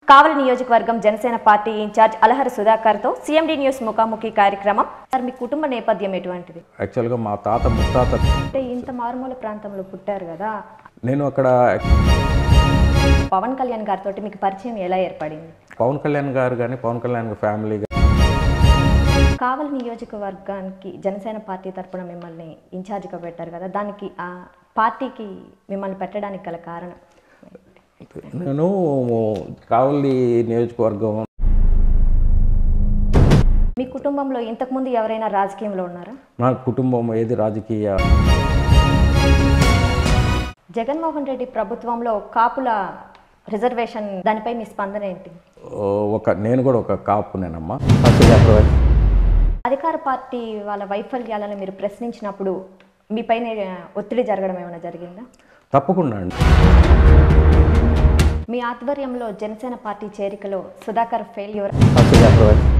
కావలి నియోజకవర్గం Janasena party in-charge Alahari సుధాకర్తో C M D news ముఖాముఖి కార్యక్రమం సార్ మీ కుటుంబ నేపథ్యం ఎటువంటిది యాక్చువల్గా మా తాత ముత్తాత అంటే ఇంత మారుమూల ప్రాంతంలో పుట్టారు కదా నేను అక్కడ పవన్ కళ్యాణ్ గారితో మీకు పరిచయం ఎలా ఏర్పడింది పవన్ కళ్యాణ్ గారు కానీ పవన్ కళ్యాణ్ గారి ఫ్యామిలీ కావలి నియోజకవర్గానికి జనసేన పార్టీ తరపున మిమ్మల్ని ఇన్ఛార్జిగా పెట్టారు కదా దానికి ఆ పార్టీకి మిమ్మల్ని పెట్టడానికి గల కారణం నేను కావలి నియోజకవర్గం మీ కుటుంబంలో ఇంతకుముందు ఎవరైనా రాజకీయంలో ఉన్నారా నా కుటుంబం ఏది రాజకీయ జగన్మోహన్ రెడ్డి ప్రభుత్వంలో కాపుల రిజర్వేషన్ దానిపై మీ స్పందన ఏంటి ఓ, ఒక నేను కూడా ఒక కాపునేనమ్మా ఫస్ట్ చెప్ప- అధికార పార్టీ వాళ్ళ వైఫల్యాలను మీరు ప్రశ్నించినప్పుడు మీపైన ఒత్తిడి జరగడం ఏమైనా జరిగిందా తప్పకుండా అండి మీ ఆధ్వర్యంలో జనసేన పార్టీ చేరికలో సుధాకర్ ఫెయిల్యూర్ ఫస్ట్ చెప్ప-